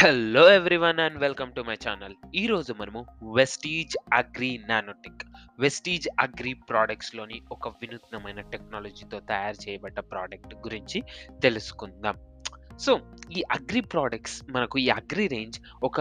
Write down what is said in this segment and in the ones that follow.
Hello everyone and welcome to my channel ఈరోజు మనము Vestige agri nanotech Vestige agri ప్రోడక్ట్స్లోని ఒక వినూత్నమైన టెక్నాలజీతో తయారు చేయబడ్డ ప్రోడక్ట్ గురించి తెలుసుకుందాం సో ఈ అగ్రి ప్రోడక్ట్స్ మనకు ఈ అగ్రి రేంజ్ ఒక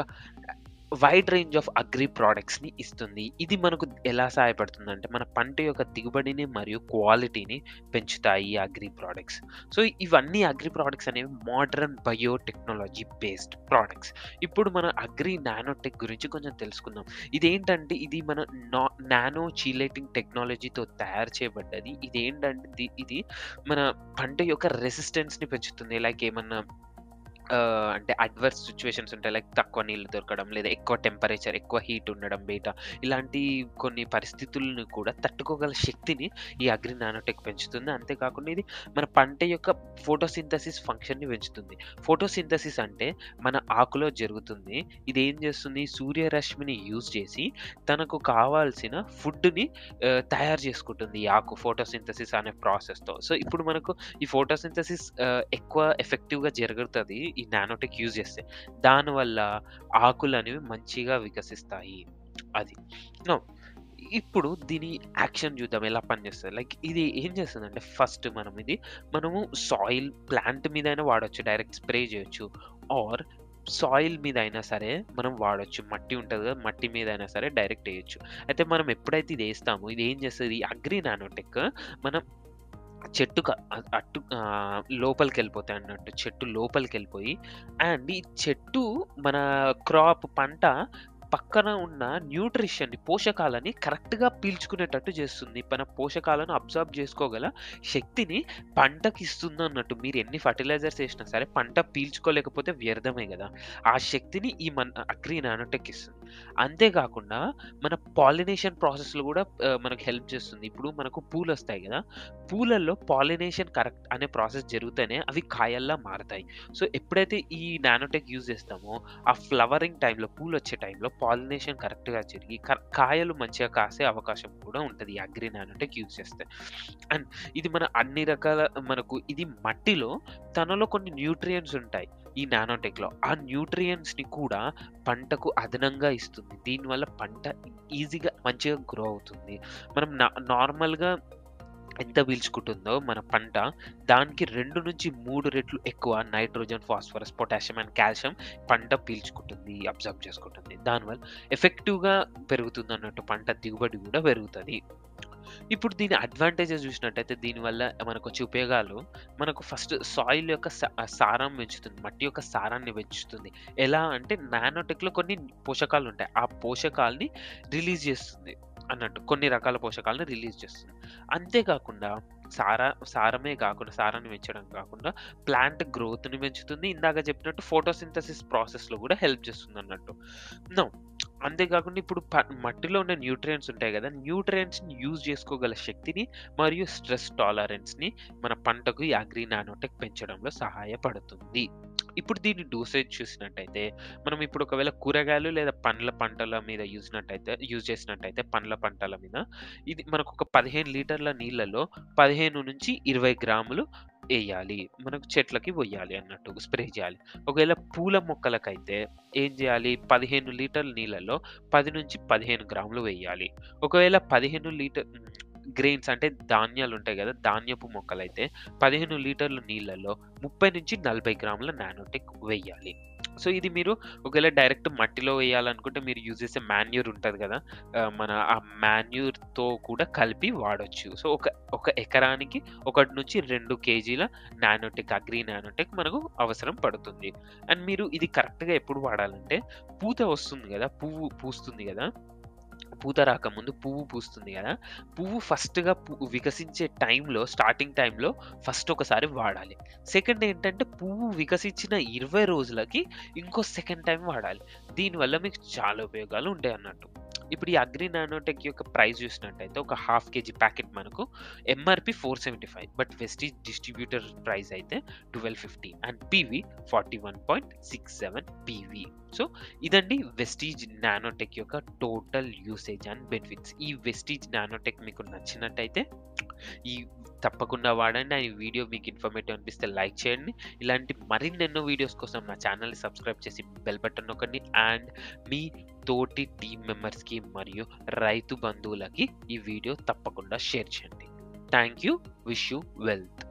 వైడ్ రేంజ్ ఆఫ్ అగ్రి ప్రోడక్ట్స్ని ఇస్తుంది ఇది మనకు ఎలా సహాయపడుతుందంటే మన పంట యొక్క దిగుబడిని మరియు క్వాలిటీని పెంచుతాయి ఈ అగ్రి ప్రోడక్ట్స్ సో ఇవన్నీ అగ్రి ప్రోడక్ట్స్ అనేవి మోడర్న్ బయోటెక్నాలజీ బేస్డ్ ప్రోడక్ట్స్ ఇప్పుడు మన అగ్రి నానోటెక్ గురించి కొంచెం తెలుసుకుందాం ఇదేంటంటే ఇది మన నా నానో చీలేటింగ్ టెక్నాలజీతో తయారు చేయబడ్డది ఇదేంటంటే ఇది- ఇది మన పంట యొక్క రెసిస్టెన్స్ని పెంచుతుంది లైక్ ఏమన్నా ఆ, అంటే అడ్వర్స్ సిచ్యువేషన్స్ ఉంటాయి లైక్ తక్కువ నీళ్ళు దొరకడం లేదా ఎక్కువ టెంపరేచర్ ఎక్కువ హీట్ ఉండడం బయట ఇలాంటి కొన్ని పరిస్థితులను కూడా తట్టుకోగల శక్తిని ఈ అగ్రి నానోటెక్ పెంచుతుంది అంతేకాకుండా ఇది మన పంట యొక్క ఫోటోసింథసిస్ ఫంక్షన్ని పెంచుతుంది ఫోటోసింథసిస్ అంటే మన ఆకులో జరుగుతుంది ఇది ఏం చేస్తుంది సూర్యరశ్మిని యూజ్ చేసి తనకు కావాల్సిన ఫుడ్ని తయారు చేసుకుంటుంది ఈ ఆకు ఫోటోసింథసిస్ అనే ప్రాసెస్తో సో ఇప్పుడు మనకు ఈ ఫోటోసింథసిస్ ఎక్కువ ఎఫెక్టివ్గా జరుగుతుంది ఈ నానోటెక్ యూజ్ చేస్తే దానివల్ల ఆకులు అనేవి మంచిగా వికసిస్తాయి అది నో ఇప్పుడు దీని యాక్షన్ చూద్దాం ఎలా పనిచేస్తుంది లైక్ ఇది ఏం చేస్తుందంటే ఫస్ట్ మనం ఇది మనము సాయిల్ ప్లాంట్ మీద అయినా వాడచ్చు డైరెక్ట్ స్ప్రే చేయొచ్చు ఆర్ సాయిల్ మీద అయినా సరే మనం వాడొచ్చు మట్టి ఉంటుంది కదా మట్టి మీద అయినా సరే డైరెక్ట్ వేయచ్చు అయితే మనం ఎప్పుడైతే ఇది వేస్తామో ఇది ఏం చేస్తుంది ఈ అగ్రి నానోటెక్ మనం చెట్టు క- అ- అట్టు ఆ, లోపలికి వెళ్ళిపోతాయి అన్నట్టు చెట్టు లోపలికి వెళ్ళిపోయి అండ్ ఈ చెట్టు మన క్రాప్ పంట పక్కన ఉన్న న్యూట్రిషన్ పోషకాలని కరెక్ట్గా పీల్చుకునేటట్టు చేస్తుంది మన పోషకాలను అబ్జర్వ్ చేసుకోగల శక్తిని పంటకి ఇస్తుంది అన్నట్టు మీరు ఎన్ని ఫర్టిలైజర్స్ వేసినా సరే పంట పీల్చుకోలేకపోతే వ్యర్థమే కదా ఆ శక్తిని ఈ మన అగ్రి నానోటెక్ ఇస్తుంది అంతేకాకుండా మన పాలినేషన్ ప్రాసెస్లో కూడా ఆ, మనకు హెల్ప్ చేస్తుంది ఇప్పుడు మనకు పూలు వస్తాయి కదా పూలల్లో పాలినేషన్ కరెక్ట్ అనే ప్రాసెస్ జరుగుతూనే అవి కాయల్లా మారతాయి సో ఎప్పుడైతే ఈ నానోటెక్ యూజ్ చేస్తామో ఆ ఫ్లవరింగ్ టైంలో పూలు వచ్చే టైంలో పాలినేషన్ కరెక్ట్గా జరిగి కర- కాయలు మంచిగా కాసే అవకాశం కూడా ఉంటుంది ఈ అగ్రి నానోటెక్ యూజ్ చేస్తే అండ్ ఇది మన అన్ని రకాల మనకు ఇది మట్టిలో తనలో కొన్ని న్యూట్రియంట్స్ ఉంటాయి ఈ నానోటెక్లో ఆ న్యూట్రియంట్స్ని కూడా పంటకు అదనంగా ఇస్తుంది దీనివల్ల పంట ఈజీగా మంచిగా గ్రో అవుతుంది మనం నా నార్మల్గా ఎంత పీల్చుకుంటుందో మన పంట దానికి రెండు నుంచి మూడు రెట్లు ఎక్కువ nitrogen phosphorus potassium and calcium పంట పీల్చుకుంటుంది అబ్జర్వ్ చేసుకుంటుంది దానివల్ల ఎఫెక్టివ్గా పెరుగుతుంది అన్నట్టు పంట దిగుబడి కూడా పెరుగుతుంది ఇప్పుడు దీని అడ్వాంటేజెస్ చూసినట్టయితే దీనివల్ల మనకు వచ్చే ఉపయోగాలు మనకు ఫస్ట్ సాయిల్ యొక్క సా- సారం పెంచుతుంది మట్టి యొక్క సారాన్ని పెంచుతుంది ఎలా అంటే నానోటెక్లో కొన్ని పోషకాలు ఉంటాయి ఆ పోషకాలని రిలీజ్ చేస్తుంది అన్నట్టు కొన్ని రకాల పోషకాలను రిలీజ్ చేస్తుంది అంతేకాకుండా సారా సారమే కాకుండా సారాన్ని పెంచడం కాకుండా ప్లాంట్ గ్రోత్ని పెంచుతుంది ఇందాక చెప్పినట్టు ఫోటోసింథసిస్ ప్రాసెస్లో కూడా హెల్ప్ చేస్తుంది అన్నట్టు నో అంతేకాకుండా ఇప్పుడు ప- మట్టిలో ఉన్న న్యూట్రియంట్స్ ఉంటాయి కదా న్యూట్రియంట్స్ని యూజ్ చేసుకోగల శక్తిని మరియు స్ట్రెస్ టాలరెన్స్ని మన పంటకు ఈ అగ్రి నానోటెక్ పెంచడంలో సహాయపడుతుంది ఇప్పుడు దీని డోసేజ్ చూసినట్టయితే మనం ఇప్పుడు ఒకవేళ కూరగాయలు లేదా పండ్ల పంటల మీద యూసినట్టయితే యూజ్ చేసినట్టయితే పండ్ల పంటల మీద ఇది మనకు ఒక పదిహేను లీటర్ల నీళ్ళలో పదిహేను నుంచి ఇరవై గ్రాములు వేయాలి మనకు చెట్లకి పోయాలి అన్నట్టు స్ప్రే చేయాలి ఒకవేళ పూల మొక్కలకైతే ఏం చేయాలి పదిహేను లీటర్ల నీళ్ళలో పది నుంచి పదిహేను గ్రాములు వేయాలి ఒకవేళ పదిహేను లీటర్ గ్రెయిన్స్ అంటే ధాన్యాలు ఉంటాయి కదా ధాన్యపు మొక్కలైతే పదిహేను లీటర్ల నీళ్ళలో ముప్పై నుంచి నలభై గ్రాముల నానోటెక్ వేయాలి సో ఇది మీరు ఒకవేళ డైరెక్ట్ మట్టిలో వేయాలనుకుంటే మీరు యూజ్ చేసే మాన్యూర్ ఉంటుంది కదా ఆ, మన ఆ మాన్యూర్తో కూడా కలిపి వాడొచ్చు సో ఒక ఒక ఎకరానికి ఒకటి నుంచి రెండు కేజీల నానోటెక్ అగ్రి నానోటెక్ మనకు అవసరం పడుతుంది అండ్ మీరు ఇది కరెక్ట్గా ఎప్పుడు వాడాలంటే పూత వస్తుంది కదా పువ్వు పూస్తుంది కదా పూత రాకముందు పువ్వు పూస్తుంది కదా పువ్వు ఫస్ట్గా పువ్వు వికసించే టైంలో స్టార్టింగ్ టైంలో ఫస్ట్ ఒకసారి వాడాలి సెకండ్ ఏంటంటే పువ్వు వికసించిన ఇరవై రోజులకి ఇంకో సెకండ్ టైం వాడాలి దీనివల్ల మీకు చాలా ఉపయోగాలు ఉంటాయి అన్నట్టు ఇప్పుడు ఈ అగ్రి నానోటెక్ యొక్క ప్రైస్ చూసినట్టయితే ఒక హాఫ్ కేజీ ప్యాకెట్ మనకు MRP four seventy five but Vestige distributor price అయితే twelve fifty and PV forty one point six seven PV so ఇదండి వెస్టీజ్ నానోటెక్ యొక్క టోటల్ యూసేజ్ అండ్ బెనిఫిట్స్ ఈ Vestige nanotech మీకు నచ్చినట్టయితే ఈ తప్పకుండా వాడండి. అండ్ ఈ వీడియో మీకు ఇన్ఫర్మేటివ్ అనిపిస్తే లైక్ చేయండి. ఇలాంటి మరిన్నెన్నో వీడియోస్ కోసం నా ఛానల్‌ని సబ్స్క్రైబ్ చేసి బెల్ బటన్ నొక్కండి. అండ్ మీ తోటి టీమ్ మెంబర్స్‌కి మరియు రైతు బంధువులకి ఈ వీడియో తప్పకుండా షేర్ చేయండి. Thank you. Wish you wealth.